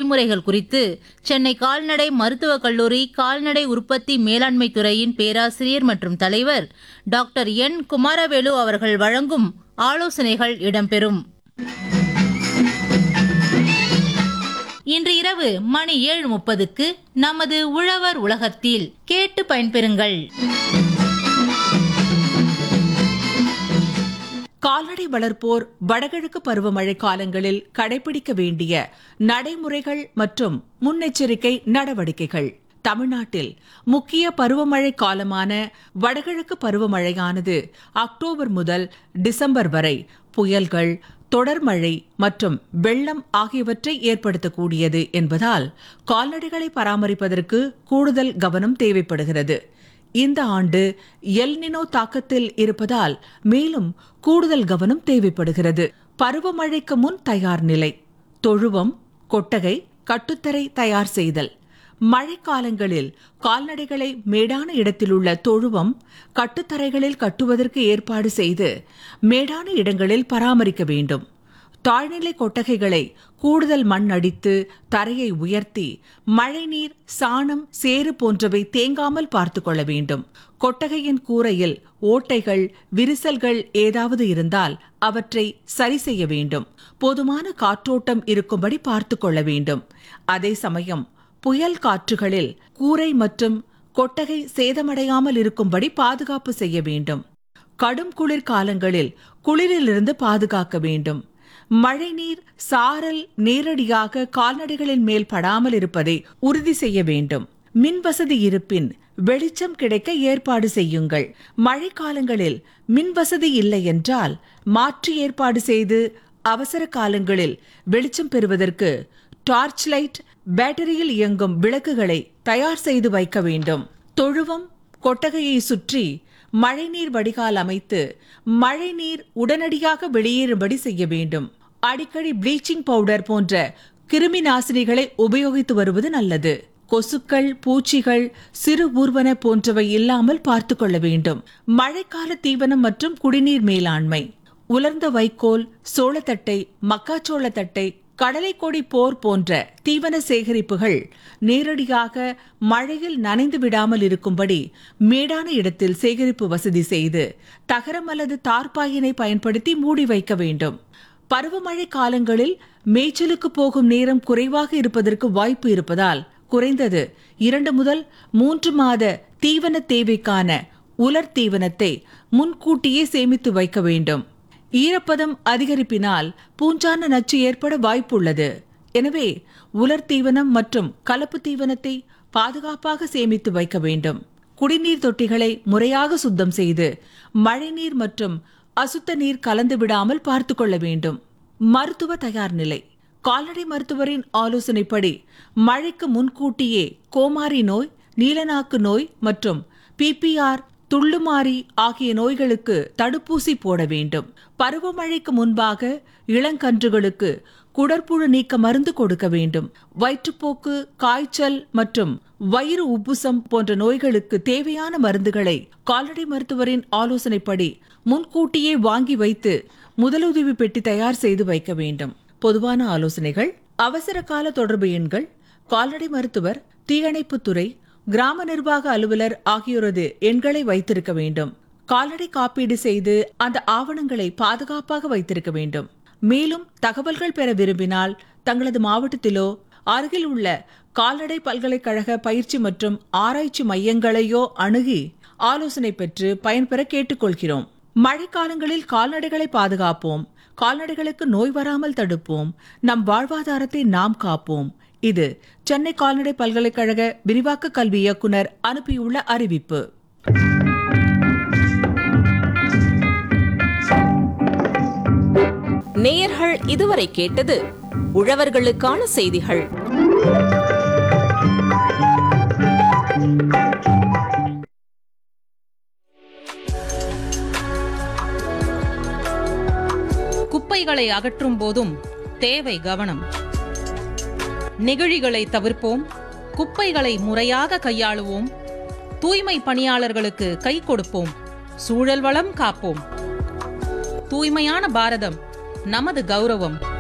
நடைமுறைகள் குறித்து சென்னை கால்நடை மருத்துவக் கல்லூரி கால்நடை உற்பத்தி மேலாண்மை துறையின் பேராசிரியர் மற்றும் தலைவர் டாக்டர் என் குமாரவேலு அவர்கள் வழங்கும் ஆலோசனைகள் இடம்பெறும் இன்று இரவு மணி ஏழு முப்பதுக்கு நமது உழவர் உலகத்தில் கேட்டு பயன்பெறுங்கள் கால்நடை வளர்ப்போர் வடகிழக்கு பருவமழை காலங்களில் கடைபிடிக்க வேண்டிய நடைமுறைகள் மற்றும் முன்னெச்சரிக்கை நடவடிக்கைகள் தமிழ்நாட்டில் முக்கிய பருவமழை காலமான வடகிழக்கு பருவமழையானது அக்டோபர் முதல் டிசம்பர் வரை புயல்கள் தொடர் மழை மற்றும் வெள்ளம் ஆகியவற்றை ஏற்படுத்தக்கூடியது என்பதால் கால்நடைகளை பராமரிப்பதற்கு கூடுதல் கவனம் தேவைப்படுகிறது இந்த ஆண்டு எல்னினோ தாக்கத்தில் இருப்பதால் மேலும் கூடுதல் கவனம் தேவைப்படுகிறது பருவமழைக்கு முன் தயார் நிலை தொழுவம் கொட்டகை கட்டுத்தரை தயார் செய்தல் மழைக்காலங்களில் கால்நடைகளை மேடான இடத்திலுள்ள தொழுவம் கட்டுத்தரைகளில் கட்டுவதற்கு ஏற்பாடு செய்து மேடான இடங்களில் பராமரிக்க வேண்டும் தாழ்நிலை கொட்டகைகளை கூடுதல் மண் அடித்து தரையை உயர்த்தி மழைநீர் சாணம் சேறு போன்றவை தேங்காமல் பார்த்து கொள்ள வேண்டும் கொட்டகையின் கூரையில் ஓட்டைகள் விரிசல்கள் ஏதாவது இருந்தால் அவற்றை சரி செய்ய வேண்டும் போதுமான காற்றோட்டம் இருக்கும்படி பார்த்து கொள்ள வேண்டும் அதே சமயம் புயல் காற்றுகளில் கூரை மற்றும் கொட்டகை சேதமடையாமல் இருக்கும்படி பாதுகாப்பு செய்ய வேண்டும் கடும் குளிர் காலங்களில் குளிரிலிருந்து பாதுகாக்க வேண்டும் மழைநீர் சாரல் நேரடியாக கால்நடைகளின் மேல் படாமல் இருப்பதை உறுதி செய்ய வேண்டும் மின் வசதி இருப்பின் வெளிச்சம் கிடைக்க ஏற்பாடு செய்யுங்கள் மழைக்காலங்களில் மின் வசதி இல்லை என்றால் மாற்று ஏற்பாடு செய்து அவசர காலங்களில் வெளிச்சம் பெறுவதற்கு டார்ச் லைட் பேட்டரியில் இயங்கும் விளக்குகளை தயார் செய்து வைக்க வேண்டும் தொழுவம் கொட்டகையை சுற்றி மழைநீர் வடிகால் அமைத்து மழைநீர் உடனடியாக வெளியேறும்படி செய்ய வேண்டும் அடிக்கடி ப்ளீச்சிங் பவுடர் போன்ற கிருமி நாசினிகளை உபயோகித்து வருவது நல்லது கொசுக்கள் பூச்சிகள் சிறு ஊர்வன போன்றவை இல்லாமல் பார்த்து கொள்ள வேண்டும் மழைக்கால தீவனம் மற்றும் குடிநீர் மேலாண்மை உலர்ந்த வைக்கோல் சோளத்தட்டை மக்காச்சோளத்தட்டை கடலை கொடி போர் போன்ற தீவன சேகரிப்புகள் நேரடியாக மழையில் நனைந்து விடாமல் இருக்கும்படி மேடான இடத்தில் சேகரிப்பு வசதி செய்து தகரம் அல்லது தார்பாயினை பயன்படுத்தி மூடி வைக்க வேண்டும் பருவமழை காலங்களில் மேய்ச்சலுக்கு போகும் நேரம் குறைவாக இருப்பதற்கு வாய்ப்பு இருப்பதால் குறைந்தது இரண்டு முதல் மூன்று மாத தீவன தேவைக்கான உலர் தீவனத்தை முன்கூட்டியே சேமித்து வைக்க வேண்டும் ஈரப்பதம் அதிகரிப்பினால் பூஞ்சான நச்சு ஏற்பட வாய்ப்புள்ளது எனவே உலர் தீவனம் மற்றும் கலப்பு தீவனத்தை பாதுகாப்பாக சேமித்து வைக்க வேண்டும் குடிநீர் தொட்டிகளை முறையாக சுத்தம் செய்து மழைநீர் மற்றும் அசுத்த நீர் கலந்து விடாமல் பார்த்து கொள்ள வேண்டும் மருத்துவ தயார் நிலை கால்நடை மருத்துவரின் ஆலோசனைப்படி மழைக்கு முன்கூட்டியே கோமாரி நோய் நீலநாக்கு நோய் மற்றும் பிபிஆர் துள்ளுமாறி ஆகிய நோய்களுக்கு தடுப்பூசி போட வேண்டும் பருவமழைக்கு முன்பாக இளங்கன்றுகளுக்கு குடற்புழு நீக்க மருந்து கொடுக்க வேண்டும் வயிற்றுப்போக்கு காய்ச்சல் மற்றும் வயிறு உப்புசம் போன்ற நோய்களுக்கு தேவையான மருந்துகளை கால்நடை மருத்துவரின் ஆலோசனைப்படி முன்கூட்டியே வாங்கி வைத்து முதலுதவி பெட்டி தயார் செய்து வைக்க வேண்டும் பொதுவான ஆலோசனைகள் அவசர கால தொடர்பு எண்கள் கால்நடை மருத்துவர் தீயணைப்புத்துறை கிராம நிர்வாக அலுவலர் ஆகியோரது எண்களை வைத்திருக்க வேண்டும் கால்நடை காப்பீடு செய்து அந்த ஆவணங்களை பாதுகாப்பாக வைத்திருக்க வேண்டும் மேலும் தகவல்கள் பெற விரும்பினால் தங்களது மாவட்டத்திலோ அருகில் உள்ள கால்நடை பல்கலைக்கழக பயிற்சி மற்றும் ஆராய்ச்சி மையங்களையோ அணுகி ஆலோசனை பெற்று பயன்பெற கேட்டுக்கொள்கிறோம் மழைக்காலங்களில் கால்நடைகளை பாதுகாப்போம் கால்நடைகளுக்கு நோய் வராமல் தடுப்போம் நம் வாழ்வாதாரத்தை நாம் காப்போம் இது சென்னை கால்நடை பல்கலைக்கழக விரிவாக்க கல்வி இயக்குனர் அனுப்பியுள்ள அறிவிப்பு நேயர்கள் இதுவரை கேட்டது உழவர்களுக்கான செய்திகள் குப்பைகளை அகற்றும் போதும் தேவை கவனம் நெகிழிகளை தவிர்ப்போம் குப்பைகளை முறையாக கையாளுவோம் தூய்மை பணியாளர்களுக்கு கை கொடுப்போம் சூழல் வளம் காப்போம் தூய்மையான பாரதம் நமது கௌரவம்